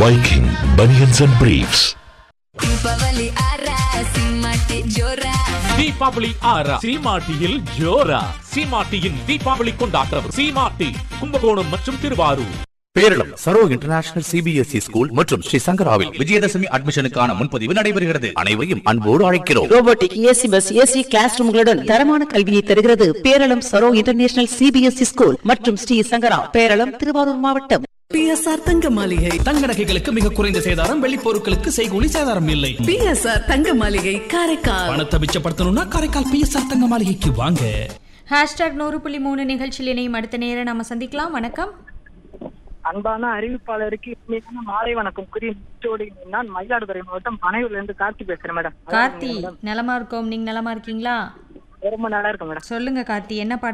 Viking Bunions and Briefs. Deepavali ಆರ ಸಿಂಹಕ್ಕೆ ಜೋರ தீபாவளி ஆறா சீமாட்டியில் ஜோரா சீமாட்டியின் தீபாவளி கொண்டாட்டம் சீமாட்டி கும்பகோணம் மற்றும் Thiruvarur Peralam Saro international CBSE school மற்றும் ஸ்ரீ சங்கராவில் விஜயதசமி அட்மிஷனுக்கான முன்பதிவு நடைபெறுகிறது அனைவரையும் அன்போடு அழைக்கிறோம் robotic AC bus AC class ரூம்களுடன் தரமான கல்வியை தருகிறது Peralam Saro international CBSE school மற்றும் ஸ்ரீ சங்கரா பேரளம் திருவாரூர் மாவட்டம் பிஎஸ்ஆர் தங்க மாளிகை தங்க நகைகளுக்கு மிக குறைந்த சேதாரம் வெள்ளி பொருட்களுக்கு செய்கூலி சேதாரம் இல்லை பிஎஸ்ஆர் தங்க மாளிகை காரைக்கால் பணத்தை மிச்சப்படுத்தணும்னா காரைக்கால் பிஎஸ்ஆர் தங்க மாளிகைக்கு வாங்க ஹேஷ்டாக் நூறு புள்ளி மூணு நிகழ்ச்சியில் இணையும் அடுத்த நேரம் நம்ம சந்திக்கலாம் வணக்கம் அன்பான அறிவிப்பாளருக்கு இனிமையான மாலை வணக்கம் கூறி முற்றோடி நான் மயிலாடுதுறை மாவட்டம் பனையூர்ல இருந்து கார்த்தி பேசுறேன் மேடம் கார்த்தி நலமா இருக்கோம் நீங்க நலமா இருக்கீங்களா ரொம்ப நல்லா இருக்கும் மேடம் சொல்லுங்க கார்த்தி என்ன பாடல்